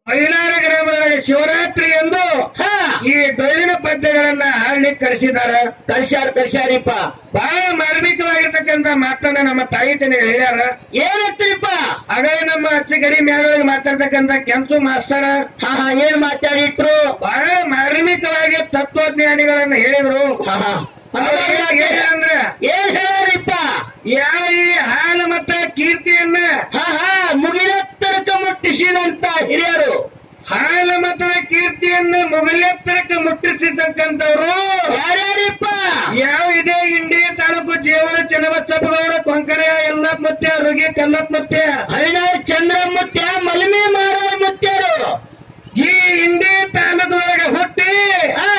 ಐನಾರು ಗ್ರಾಮದೊಳಗೆ ಶಿವರಾತ್ರಿ ಎಂದು ಹಾ ಈ ಡೊಳ್ಳಿನ ಪದ್ಯಗಳನ್ನ ಹಾಡ್ಲಿಕ್ಕೆ ಕಳಿಸಿದಾರ ಕಳ್ಸ್ಯಾರ ಕಳ್ಸ್ಯಾರಿಪ್ಪ ಬಹಳ ಮಾರ್ಮಿಕವಾಗಿರ್ತಕ್ಕಂತ ಮಾತನ್ನ ನಮ್ಮ ತಾಯಿ ತಂದೆ ಹೇಳ್ಯಾರ ಏನಂತ್ರಿಪ್ಪ ಅದೇ ನಮ್ಮ ಅಚ್ಚಗಡಿ ಮ್ಯಾಲೊಳಗೆ ಮಾತಾಡ್ತಕ್ಕಂತ ಕೆಂಚು ಮಾಸ್ತರ ಹಾ ಹಾ ಏನ್ ಮಾತಾಡಿಟ್ರು ಬಹಳ ಮಾರ್ಮಿಕವಾಗಿ ತತ್ವಜ್ಞಾನಿಗಳನ್ನ ಹೇಳಿದ್ರು ಹಾ ಹಾ ಅವಾಗ ಏನಂದ್ರ ಏನ್ ಹೇಳ್ಯಾರಿಪ್ಪ ಯಾವ ಈ ಹಾಲು ಮತ್ತ ಕೀರ್ತಿಯನ್ನ ಹಾ ಹಾ ಮುಗಿಲೆತ್ತರಕ ಮುಟ್ಟಿಸಿದಂತ ಹಿರಿಯರು ಹಾಲು ಮತದ ಕೀರ್ತಿಯನ್ನ ಮುಗಿಲೆತ್ತರಕ್ಕೆ ಮುಟ್ಟಿಸಿರ್ತಕ್ಕಂಥವ್ರು ಯಾರ್ಯಾರಿಪ್ಪ ಯಾವ ಇದೇ ಇಂಡಿ ತಾಲೂಕು ಜೀವನ ಚನ್ನಬಸಪ್ಪಗೌಡ ಕೊಂಕಣ ಎಲ್ಲಪ್ಪ ಮುತ್ಯ ರುಗಿ ಕಲ್ಲಪ್ಪ ಮುತ್ಯ ಹರಿಣ ಚಂದ್ರ ಮುತ್ಯ ಮಲ್ಮಿ ಮಾರೋ ಮುತ್ಯರು ಈ ಇಂಡಿ ತಾಲೂಕದೊಳಗೆ ಹುಟ್ಟಿ ಹಾ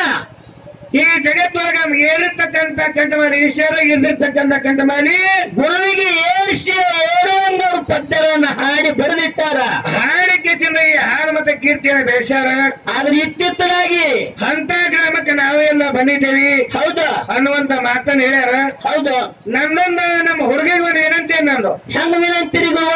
ಈ ಜಗತ್ತೊಳಗ ಏರಿರ್ತಕ್ಕಂಥ ಕಂಠಮಾನಿ ಈಶ್ವರ ಇಲ್ಲಿರ್ತಕ್ಕಂಥ ಕಂಠಮಾನಿ ಗುರುವಿಗೆ ಏರ್ಸಿ ಏರೋಂಗರು ಪದ್ಯಗಳನ್ನ ಹಾಡಿ ಬರೆದಿಟ್ಟಾರ ಹಾಡಿಕೆ ಚಿನ್ನ ಈ ಹಾಡು ಮತ್ತೆ ಕೀರ್ತಿಯನ್ನು ಬೆಳೆಸ್ಯಾರ ಆದ್ರೆ ಇತ್ತಿತ್ತಲಾಗಿ ಅಂತ ಗ್ರಾಮಕ್ಕೆ ನಾವೆಲ್ಲ ಬಂದಿದ್ದೇವೆ ಹೌದು ಅನ್ನುವಂತ ಮಾತನ್ನ ಹೇಳ್ಯಾರ ಹೌದು ನನ್ನನ್ನ ನಮ್ಮ ಹುಡುಗಿಗೆ ಒಂದು ವಿನಂತಿ ನಂದು ಹೆಂಗ ವಿನಂತಿರಿ ಗುರುವ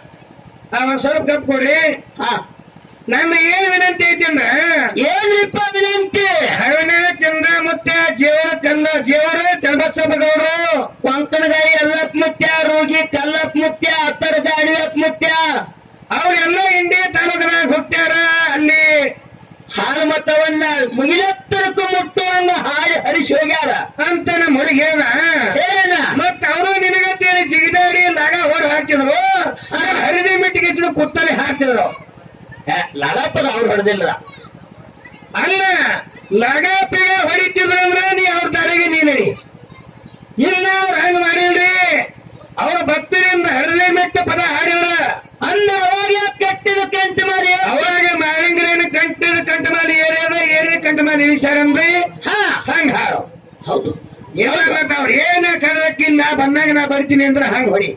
ಆ ಒಂದ್ ಸ್ವಲ್ಪ ಕಪ್ ಕೊಡ್ರಿ ಹಾ ನನ್ನ ಏನ್ ವಿನಂತಿ ಐತಿ ಅಂದ್ರ ಏನ್ರಿಪ್ಪ ವಿನಂತಿ ಹರಣ ಚಂದ್ರ ಮುತ್ಯ ಜೇವರ ಕಲ್ಲ ಜೇವರ ಚನ್ನಬಸಪ್ಪಗೌಡರು ಕೊಂಕಣಗಾಯಿ ಎಲ್ಲಪ್ಪ ಮುತ್ಯ ರೋಗಿ ಕಲ್ಲಪ್ಪ ಮುತ್ಯ ಅತ್ತರ ಗಾಡಿಯಪ್ಪ ಮುತ್ಯ ಅವ್ರೆಲ್ಲ ಇಂಡಿಯಾ ತಾಲೂಕಿನಾಗ ಹುಟ್ಟ್ಯಾರ ಅಲ್ಲಿ ಹಾಲು ಮತವನ್ನ ಮುಗಿಲೆತ್ತರಕ್ಕೂ ಮುಟ್ಟುವಂಗ ಹಾಡಿ ಹರಿಸಿ ಹೋಗ್ಯಾರ ಅಂತ ನಮ್ಮ ಹುಡುಗಿ ಹೇಳ್ದ ಏನ ಮತ್ತ ಅವರು ನಿನಗಂತೇಳಿ ಜಿಗಿದಾಡಿ ಲಾಗ ಹೊರ ಹಾಕಿದ್ರು ಹರಿದಿ ಮಿಟ್ಟಿಗೆ ಇದ್ರು ಕುತ್ತಲ್ಲಿ ಹಾಕಿದ್ರು ಲಗಪ್ಪದ ಅವ್ರು ಹೊಡೆದಿಲ್ಲ ಅಲ್ಲ ಲಗಾಪಿಗೆ ಹೊಡಿತಿದ್ರು ಅಂದ್ರೆ ನೀ ಅವ್ರ ದಾರಿಗೆ ನೀ ನಡಿ ಇಲ್ಲ ಅವ್ರು ಹಂಗ ಮಾಡಿಲ್ರಿ ಅವ್ರ ಭಕ್ತರಿಂದ ಹರಳೆ ಮೆಟ್ಟ ಪದ ಹಾಡಿದ್ರ ಅನ್ನ ಅವಾಗ ಕೆಟ್ಟಿದ ಕೆಂಚ ಮಾರಿ ಅವಾಗ ಮಾಳಿಂಗ್ರೇನ ಕಂಠದ ಕಂಠ ಮಾಡಿ ಏರಿಯದ ಏರಿಯ ಕಂಠ ಮಾಡಿ ಇಳಿಸ್ಯಾರನ್ರಿ ಹಾ ಹಂಗ ಹಾಡು ಹೌದು ಏನಾಗ್ಲತ್ತ ಅವ್ರು ಏನ ಕರ್ರಕ್ಕಿಲ್ಲ ಬಂದಾಗ ನಾ ಬರ್ತೀನಿ ಅಂದ್ರೆ ಹಂಗ ಹೊಡಿ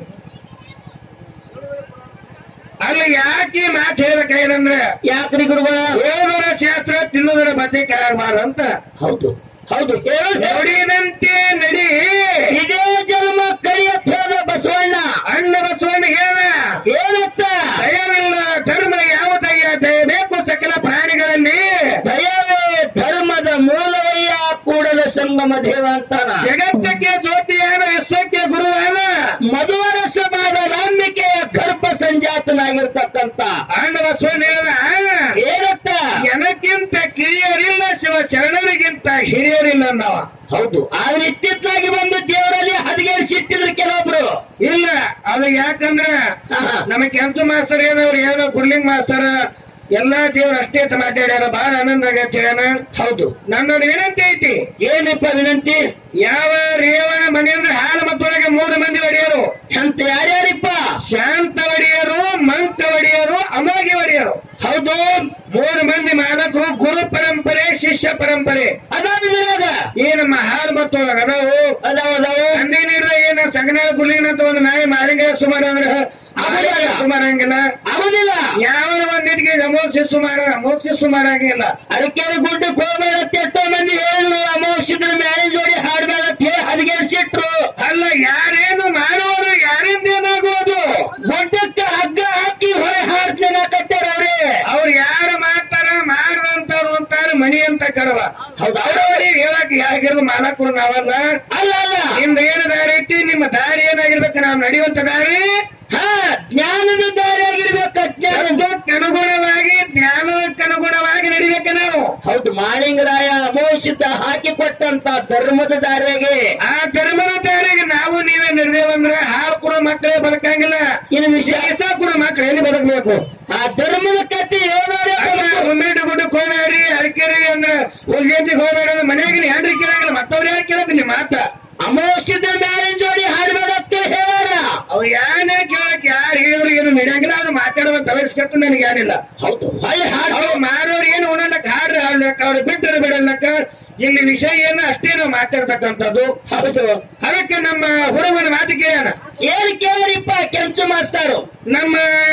ಅಲ್ಲಿ ಯಾಕೆ ಮಾತು ಹೇಳ್ಬೇಕಾಗಿರಂದ್ರ ಯಾಕ್ರಿ ಗುರುವ ಓದುವ ಶಾಸ್ತ್ರ ತಿನ್ನುವುದರ ಬಗ್ಗೆ ಕೆಳಗೆ ಮಾಡು ಅಂತ ಹೌದು ಹೌದು ಹೇಳು ಹೇಳು. ನೋಡಿದಂತೆ ನಡಿ ಇದೇ ಜನ್ಮ ಕಳಿಯತ್ ಹೋದ ಬಸವಣ್ಣ ಅಣ್ಣ ಬಸವಣ್ಣ ಹೇಳ ಏನತ್ತ ದಯವಿಲ್ಲ ಧರ್ಮ ಯಾವ ದಯ ದಯ ಬೇಕು ಸಕಲ ಪ್ರಾಣಿಗಳಲ್ಲಿ ದಯವೇ ಧರ್ಮದ ಮೂಲವಯ್ಯ ಕೂಡಲ ಸಂಗಮ ದೇವ ಅಂತಾನ ಜಗತ್ತಕ್ಕೆ ಜ್ಯೋತಿಯಾದ ವಿಶ್ವಕ್ಕೆ ಗುರುವಾದ ಮಧುವರಸವಾದ ರಾಮ್ಯಕ್ಕೆ ಗರ್ಭ ಸಂಜಾತನಾಗಿರ್ತಕ್ಕಂಥ ಅಣ್ಣ ಬಸವಣ್ಣ ಹೇಳ ಏನತ್ತ ಜನಕ್ಕಿಂತ ಕಿರಿಯರಿಲ್ಲ ಶಿವ ಶರಣರಿಗಿಂತ ಹಿರಿಯರಿಲ್ಲ ನಾವ ಹೌದು ಆದ್ರೆ ಇತ್ತಿತ್ತಲಾಗಿ ಬಂದು ದೇವರಲ್ಲಿ ಹದಿಗೇರಿಸಿಟ್ಟಿದ್ರು ಕೆಲವೊಬ್ರು ಇಲ್ಲ ಅದು ಯಾಕಂದ್ರ ಆಹಾ. ನಮ್ಮ ಕೆಂಚು ಮಾಸ್ತರ್ ಏನವ್ರು ಏನೋ ಕುರ್ಲಿಂಗ್ ಮಾಸ್ತರ ಎಲ್ಲಾ ದೇವ್ರ ಅಷ್ಟೇ ಅಂತ ಮಾತಾಡ್ಯಾರ ಬಹಳ ಆನಂದ ಆಗತ್ತೆ ಹೌದು ನನ್ನೊಂದು ವಿನಂತಿ ಐತಿ ಏನಪ್ಪ ವಿನಂತಿ ಯಾವ ರೇವಣ ಮನೆಯಿಂದ ಹಾಲು ಮತ್ತೊಳಗೆ ಮೂರು ಮಂದಿ ಒಡೆಯರು ಅಂತ ಯಾರ್ಯಾರಿಪ್ಪ ಶಾಂತ ಒಡೆಯರು ಮಂತ ಒಡೆಯರು ಅಮೋಘಿ ಒಡೆಯರು ಹೌದು ಮೂರು ಮಂದಿ ಮಾಲಕರು ಗುರು ಪರಂಪರೆ ಶಿಷ್ಯ ಪರಂಪರೆ ಅದಾದ ವಿರೋಧ ಈ ನಮ್ಮ ಹಾಲು ಮತ್ತೊಳಗೆ ಅದಾವು ಅದಾವ ಅದಾವ ಅಂದೇನಿಲ್ಲ ಏನ ಸಂಗನಾಳ ಕುಲಿಂಗ್ ಅಂತ ಒಂದು ನಾಯಿ ಮಾಲಿಂಗ ಸುಮಾರು ಅಂದ್ರೆ ಆಗೋದಿಲ್ಲ. ಸುಮಾರು ಹಂಗಿಲ್ಲ ಆಗುದಿಲ್ಲ ಯಾವ ಒಂದಿಟ್ಟಿಗೆ ಅಮೋಕ್ಷ ಸುಮಾರು ಅಮೋಕ್ಷ ಸುಮಾರು ಆಗಿಲ್ಲ ಅದಕ್ಕೆ ಗುಡ್ಡಕ್ಕೆ ಹೋಗ್ಬೇಡ ಎಷ್ಟೋ ಮಂದಿ ಹೇಳಿದ್ರು ಅಮೋಷಿದ್ರ ಮ್ಯಾಲೆ ಜೋಡಿ ಹಾಡ್ಬೇಡ ಅಂತ ಹೇಳಿ ಹದಿಗೇರಿಸಿಟ್ರು ಅಲ್ಲ ಯಾರೇನು ಮಾಡುವರು ಯಾರಿಂದ ಏನಾಗುವುದು ಗುಡ್ಡಕ್ಕೆ ಹಗ್ಗ ಹಾಕಿ ಹೊಳೆ ಹಾಡ್ತೇನೆ ಕಟ್ಟಾರ ಅವ್ರೆ ಅವ್ರು ಯಾರು ಮಾಡ್ತಾರ ಮಾಡ್ರಂತವ್ರು ಅಂತಾರ ಮಣಿ ಅಂತ ಕರವ ಹೌದಾ? ಅವ್ರವ್ರಿಗೆ ಹೇಳಕ್ ಯಾಗಿರೋದು ಮಾಡಕ್ಕೂ ನಾವಲ್ಲ ಅಲ್ಲ ಅಲ್ಲ ನಿಮ್ದು ಏನು ದಾರಿ ಐತಿ ನಿಮ್ಮ ದಾರಿ ಏನಾಗಿರ್ಬೇಕು ನಾವು ನಡೆಯುವಂತ ದಾರಿ ಹಾ ಜ್ಞಾನದ ದಾರಿಯಾಗಿರ್ಬೇಕು ಅಜ್ಞಾನ ಅದಕ್ಕೆ ಅನುಗುಣವಾಗಿ ಜ್ಞಾನಕ್ಕೆ ಅನುಗುಣವಾಗಿ ನಡಿಬೇಕು ನಾವು ಹೌದು ಮಾಳಿಂಗರಾಯ ಅಮೋಷಿತ ಹಾಕಿ ಕೊಟ್ಟಂತ ಧರ್ಮದ ದಾರಿಯಾಗೆ ಆ ಧರ್ಮದ ದಾರಿಗೆ ನಾವು ನೀವೇ ನಡೆದೇವಂದ್ರೆ ಹಾಲು ಕೂಡ ಮಕ್ಕಳೇ ಬದುಕಂಗಿಲ್ಲ ಇನ್ನು ವಿಷಯ ವಿಷಯ ಕೂಡ ಮಕ್ಕಳು ಎಲ್ಲಿ ಬದುಕಬೇಕು ಆ ಧರ್ಮದ ಕಥೆ ಏನಾದ್ರೆ ಉಮ್ಮೇಟು ಗುಡ್ಡಕ್ಕೆ ಹೋಗ್ಬೇಡ್ರಿ ಅರಕೆರಿ ಅಂದ್ರೆ ಹುಲ್ಗೇತಿಗೆ ಹೋಗ್ಬೇಡ ಅಂದ್ರೆ ಮನೆಯಾಗಿನ ಹೆಂಡ್ರಿ ಕೇಳಂಗಿಲ್ಲ ಮತ್ತವ್ರು ಯಾಕೆ ಕೇಳಕ್ ನಿಮ್ಮ ಮಾತ ಅಮೋಷಿತ ಮ್ಯಾಲಿನ ಜೋಡಿ ಹಾಡ್ಬೇಡತ್ತ ಹೇಳ ಅವ್ರು ಯಾನೇ ಕೇಳಕ್ ಯಾರು ಹೇಳಿದ್ರು ಏನು ನಡೆಯಂಗಿಲ್ಲ ಅವ್ರು ಮಾತಾಡುವ ತವರಿಸ್ಕಟ್ಟು ನನಗೆ ಯಾರಿಲ್ಲ ಹೌದು ಹಳ್ಳಿ ಹಾಡು ಅವ್ರು ಮಾರೋರು ಏನು ಉಣಲಕ್ಕ ಹಾಡ್ರಿ ಹಾಡ್ಲಕ್ಕ ಅವ್ರು ಬಿಟ್ಟರು ಬಿಡಲಕ್ಕ ಇಲ್ಲಿ ವಿಷಯ ಏನು ಅಷ್ಟೇ ನಾವು ಮಾತಾಡ್ತಕ್ಕಂಥದ್ದು ಹೌದು ಅದಕ್ಕೆ ನಮ್ಮ ಹುಡುಗನ ಮಾತು ಕೇಳೋಣ ಏನ್ ಕೇಳಿಪ್ಪ ಕೆಂಚು ಮಾಸ್ತರು ನಮ್ಮ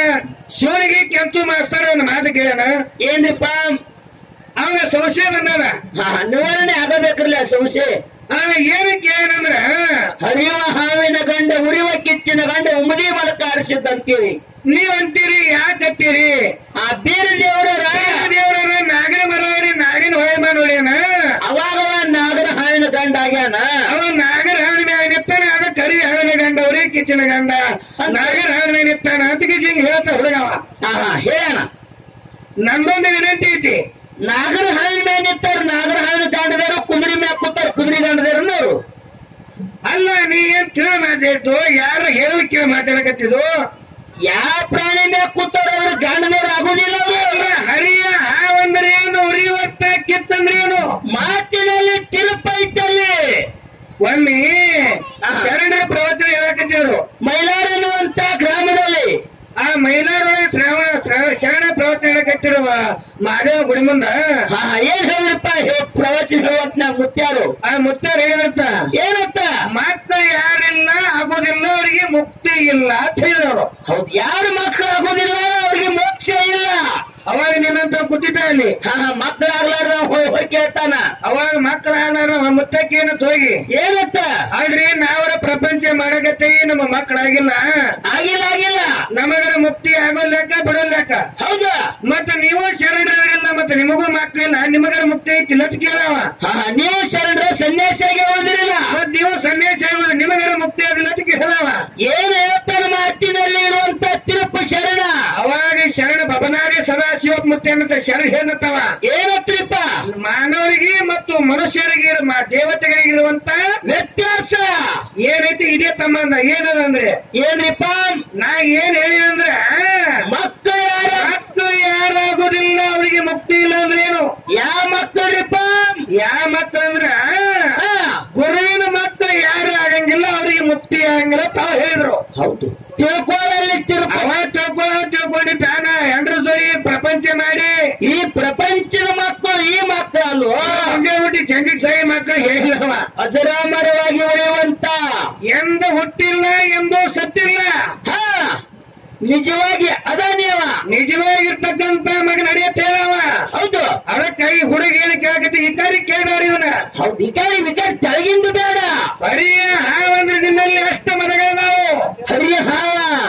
ಶಿವನಿಗೆ ಕೆಂಚು ಮಾಸ್ತರ್ ಒಂದು ಮಾತು ಕೇಳೋಣ ಏನಿಪ್ಪ ಅವಾಗ ಸಂಶಯ ಬಂದಾನ ಹಾ, ನಿವಾರಣೆ ಆಗಬೇಕ್ರಲ್ಲ ಸಂಶಯ ಆ ಏನು ಕೇಳಂದ್ರ ಹರಿಯುವ ಹಾವಿನ ಗಂಡ ಉರಿಯುವ ಕಿಚ್ಚಿನ ಗಂಡ ಉಮದಿ ಮಲಕ ಆರಿಸಿದ್ದಂತೀವಿ ನೀವ್ ಅಂತೀರಿ ಯಾಕೆ ಅಂತೀರಿ ಆ ಬೀರ ದೇವರ ಕಿಚ್ಚಿನ ಗಂಡ ನಾಗರ ಹಾವಿನ ನಿತ್ತಾನ ಅಂತ ಹಿಂಗ್ ಹೇಳ್ತ ಹುಡುಗವ ಹಾ ಹಾ ಹೇಳೋಣ ನನ್ನೊಂದು ವಿನಂತಿ ಐತಿ ನಾಗರ ಹಾವಿನ ಮೇಲೆ ನಿಂತಾರ ನಾಗರ ಹಾವಿನ ದಾಂಡದಾರು ಕುದುರೆ ಮ್ಯಾಗ ಕೂತಾರ ಕುದುರೆ ದಾಂಡದಾರು ಅವರು ಅಲ್ಲ ನೀ ಏನ್ ತಿಳ ಮಾತಾಡ್ತು ಯಾರ ಹೇಳುವಿಕೆ ಮಾತಾಡಕತ್ತಿದ್ದು ಯಾವ ಪ್ರಾಣಿ ಮ್ಯಾಗ ಕೂತಾರ ಅವರು ಗಾಂಡದವ್ರು ಆಗೋದಿಲ್ಲ ಅಲ್ಲ, ಅವರು ಹರಿಯ ಹಾವಂದ್ರೆ ಏನು ಉರಿವತ್ತ ಕಿತ್ತಂದ್ರೆ ಏನು ಮಾತಿನಲ್ಲಿ ತಿರುಪೈತಲ್ಲಿ ಒಮ್ಮೆ ಹಾ. ಶರಣ ಪ್ರವಚನ ಹೇಳಕತ್ತಿದ್ರು ಮೈಲಾರ ಎನ್ನುವಂತ ಗ್ರಾಮದಲ್ಲಿ ಆ ಮೈಲಾರೊಳಗೆ ಶ್ರಾವಣ ಶ್ರಾವ- ಶರಣ ಪ್ರವಚನ ಹೇಳಕತ್ತಿರುವ ಮಹಾದೇವ ಗುಡಿ ಮುಂದ ಹಾ ಏನ್ ಹೇಳಿರಪ್ಪ ಹೇ- ಪ್ರವಚನ ಹೇಳುವಂತ ಮುತ್ಯಾರು ಆ ಮುತ್ತಾರ ಹೇಳಿದಂತ ಏನಂತ ಮತ್ತೆ ಯಾರಿಲ್ಲ ಆಗೋದಿಲ್ಲ ಅವರಿಗೆ ಮುಕ್ತಿ ಇಲ್ಲ ಅಂತ ಹೇಳಿದವರು ಹೌದು ಯಾರು ಮಕ್ಕಳು ಆಗೋದಿಲ್ಲ ಅವ್ರಿಗೆ ಮೋಕ್ಷ ಇಲ್ಲ ಅವಾಗ ನಿನ್ನಂತ ಕೂತಿದ್ದ ಅಲ್ಲಿ ಹಾ ಹಾ ಮಕ್ಕಳಾಗ್ಲಾರ ಹೋಗಿ ಕೇಳ್ತಾನ ಅವಾಗ ಮಕ್ಕಳ ಮುತ್ತಕ್ಕೇನು ಹೋಗಿ ಏನಂತ ಆದ್ರಿ ನಾವರ ಪ್ರಪಂಚ ಮಾಡಕತ್ತೀವಿ ನಮ್ಮ ಮಕ್ಕಳಾಗಿಲ್ಲ ಆಗಿಲ್ಲ ಆಗಿಲ್ಲ ನಮಗರ ಮುಕ್ತಿ ಆಗೋಲ್ಯಾಕ ಬಿಡೋಲ್ಯಾಕ ಹೌದಾ ಮತ್ತ ನೀವು ಶರಣರಿಲ್ಲ ಮತ್ತೆ ನಿಮಗೂ ಮಕ್ಕಳಿಲ್ಲ ನಿಮಗರ ಮುಕ್ತಿ ಐತಿ ಅಂತ ಕೇಳವ ಹಾ ಹಾ, ನೀವು ಶರಣರ ಸನ್ಯಾಸಿಯಾಗಿ ಹೋದಿರಲ್ಲ ಮತ್ ನೀವು ಸನ್ಯಾಸ ಆಗೋದು ನಿಮಗರ ಮುಕ್ತಿ ಆಗಿಲ್ಲ ಅಂತ ಕೇಳವ ಏನ್ ಹೇಳ್ತಾನ ಮಾತಿನಲ್ಲಿ ಇರುವಂತ ತಿರುಪು ಶರಣ ಅವಾಗ ಶರಣ ಬಬನಾರಿ ಸದಾ ಶಿವಮೂರ್ತಿ ಅನ್ನತ ಶರಣ ಏನತ್ತವ ಏನತ್ರಿಪ್ಪ ಮಾನವರಿಗೆ ಮತ್ತು ಮನುಷ್ಯರಿಗೆ ಇರುವ- ಮ- ದೇವತೆಗಳಿಗೆ ಇರುವಂತ ವ್ಯತ್ಯಾಸ ಏನೈತಿ ಇದೇ ಸಂಬಂಧ ಏನದಂದ್ರೆ ಏನ್ರಿಪ್ಪ ನಾ ಏನ್ ಹೇಳಿದಂದ್ರೆ ಮಕ್ಕಳು ಯಾರ ಮಕ್ಕಳು ಯಾರಾಗುದಿಲ್ಲ ಅವರಿಗೆ ಮುಕ್ತಿ ಇಲ್ಲ ಅಂದ್ರೆ ಏನು ಯಾವ ಮಕ್ಕಳಿಪ್ಪ ಯಾವ ಮಕ್ಕಳಂದ್ರ ಹಾ, ಗುರುವಿನ ಮಕ್ಕಳು ಯಾರು ಆಗಂಗಿಲ್ಲ ಅವರಿಗೆ ಮುಕ್ತಿ ಆಗಂಗಿಲ್ಲ ತಾವು ಹೇಳಿದ್ರು ಹೌದು ತಿಳ್ಕೊಳ್ಳಲ್ಲಿ ತಿರುಪು ಅವ ತಿಳ್ಕೊ ತಿಳ್ಕೊಂಡಿದ್ದಾನ ಹೆಂಡ್ರ ಜೋಡಿ ಪ್ರಪಂಚ ಮಾಡಿ ಈ ಪ್ರಪಂಚದ ಮಕ್ಕಳು ಈ ಮಕ್ಕಳು ಹಂಗೆ ಹುಟ್ಟಿ ಚಂದಿಗ್ ಸಾಯಿ ಮಕ್ಕಳು ಹೇಳಿದವ ಅಜರಾಮರವಾಗಿ ಉಳಿಯುವಂತ ಎಂದು ಹುಟ್ಟಿಲ್ಲ ಎಂದು ಸತ್ತಿಲ್ಲ ಹಾ ನಿಜವಾಗಿ ಅದ ನೀವ ನಿಜವಾಗಿರ್ತಕ್ಕಂತ ಮಗ ನಡೆಯುತ್ತೇನವ ಹೌದು ಅದಕ್ಕೆ ಈ ಹುಡುಗಿ ಏನು ಕೇಳಕತ್ತಿ ಇಕಾರಿ ಕೇಳಾರ ಇವನ ಹೌದು ವಿಕಾರಿ ವಿಕಾರಿ ತೆಳಗಿಂದು ಬೇಡ ಬರೀ ಹಾವಂದ್ರೆ ನಿನ್ನಲ್ಲಿ ಅಷ್ಟ ಮದಗಳ ನಾವು ಹರಿಯ ಹಾವ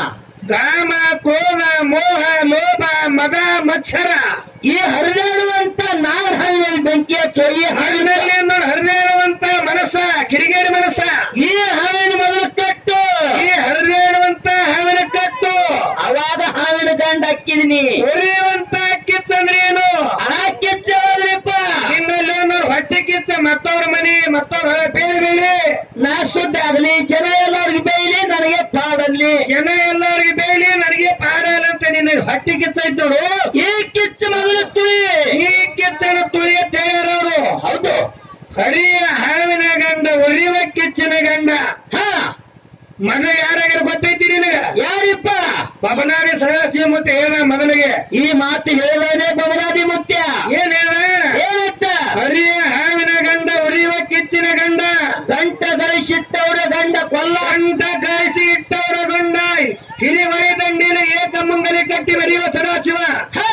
ಕಾಮ ಕ್ರೋಧ ಮೋಹ ಲೋಭ ಮದ ಮತ್ಸರ ಈ ಹರಿದಾಡುವಂತ ನಾಲ್ ಹಾವಿನಲ್ಲಿ ಬೆಂಕಿಯ ತೊಯಿ ಹಾವಿನಲ್ಲಿ ಹರಿನಲ್ಲಿ ನೋಡಿ ಹರಿದೇಳುವಂತ ಮನಸ್ಸ ಕಿಡಿಗೇಡಿ ಮನಸ್ಸ ಈ ಹಾವಿನ ಮೊದಲು ಕಟ್ಟು ಈ ಹರಿದೇಳುವಂತ ಹಾವಿನ ಕಟ್ಟು ಅವಾಗ ಹಾವಿನ ಗಂಡ ಹಾಕಿದಿನಿ ಉರಿಯುವಂತ ಕಿತ್ತಂದ್ರೆ ಏನು ಆ ಕೆಚ್ಚ ಹೋದ್ರಿಪ್ಪ ನಿನ್ನಲ್ಲಿ ನೋಡಿ ಹೊಟ್ಟೆ ಕಿತ್ತ ಮತ್ತವ್ರ ಮನೆ ಮತ್ತವ್ರ ಹೊಲ ಬೇರೆ ಬೇರೆ ನಾ ಶುದ್ಧ ಆಗಲಿ ಜನ ಎಲ್ಲರಿಗೆ ಬೈಲಿ ನನಗೆ ಪಾಡಲ್ಲಿ ಜನ ಎಲ್ಲರಿಗೆ ಬೇಲಿ ನನಗೆ ಪಾಡಲ್ಲ ಅಂತ ನಿನ್ನ ಹೊಟ್ಟೆ ಕಿತ್ತ ಇದ್ದವರು ಈ ಕಿಚ್ಚು ಮೊದಲು ತುಳಿ ಈ ಕಿತ್ತನ ತುಳಿಯ ತಯಾರವರು ಹೌದು ಹರಿಯ ಹಾವಿನ ಗಂಡ ಉರಿಯುವ ಕಿಚ್ಚಿನ ಗಂಡ ಹಾ ಮಗ ಯಾರಾಗಿರ ಗೊತ್ತೈತಿ ನಿನಗ ಯಾರಿಪ್ಪ ಬಬನಾರಿ ಸದಾಶಿವ ಮತ್ತೆ ಏನ ಮೊದಲಿಗೆ ಈ ಮಾತು ಹೇಳಿದ್ರೆ ಬಬರಾದಿ ಮುತ್ಯ ಏನ್ ಹೇಳ ಏನಂತ ಹರಿಯ ಹಾವಿನ ಗಂಡ ಉರಿಯುವ ಕಿಚ್ಚಿನ ಗಂಡ ಗಂಟ ಗಳಿಸಿಟ್ಟವರ ಗಂಡ ಕೊಲ್ಲ ಕಂಠ ಕಾಯಿಸಿ ಇಟ್ಟವರ ಗಂಡ ಹಿರಿವೈ ದಂಡಿನ ಏಕಮಂಗಲಿ ಕಟ್ಟಿ ಬರೆಯುವ ಸದಾಶಿವ ಹಾ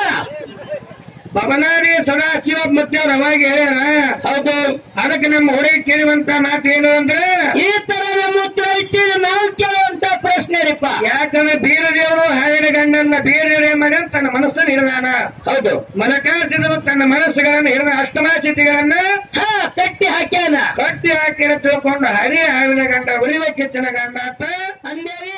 ಬಬನಾರಿ ಸದಾಶಿವ ಮತ್ತೆ ಅವ್ರ ಅವಾಗ ಹೇಳ್ಯಾರ ಹೌದು ಅದಕ್ಕೆ ನಮ್ಮ ಹುಡುಗಿ ಕೇಳುವಂತ ಮಾತು ಏನು ಅಂದ್ರೆ ಈ ತರ ನಮ್ಮ ಉತ್ತರ ಇಟ್ಟಿದ್ರೆ ನಾವು ಕೇಳುವಂತ ಪ್ರಶ್ನೆ ರೀಪ ಯಾಕಂದ್ರೆ ಬೀರದೇವರು ಹಾವಿನ ಗಂಡನ್ನ ಬೀರದೇವರು ಏನ್ ಮಾಡಿ ತನ್ನ ಮನಸ್ಸನ್ನು ಹಿಡಿದಾನ ಹೌದು ಮನಕಾಸಿದರು ತನ್ನ ಮನಸ್ಸುಗಳನ್ನ ಹಿಡಿದ ಅಷ್ಟಮಾಸ್ಥಿತಿಗಳನ್ನ ಹಾ ಕಟ್ಟಿ ಹಾಕ್ಯಾನ ಕಟ್ಟಿ ಹಾಕಿರ ತಿಳ್ಕೊಂಡು ಹರಿ ಹಾವಿನ ಗಂಡ ಉರಿವ ಕಿಚ್ಚನ ಗಂಡ ಅಂತ ಅಂದೇವಿ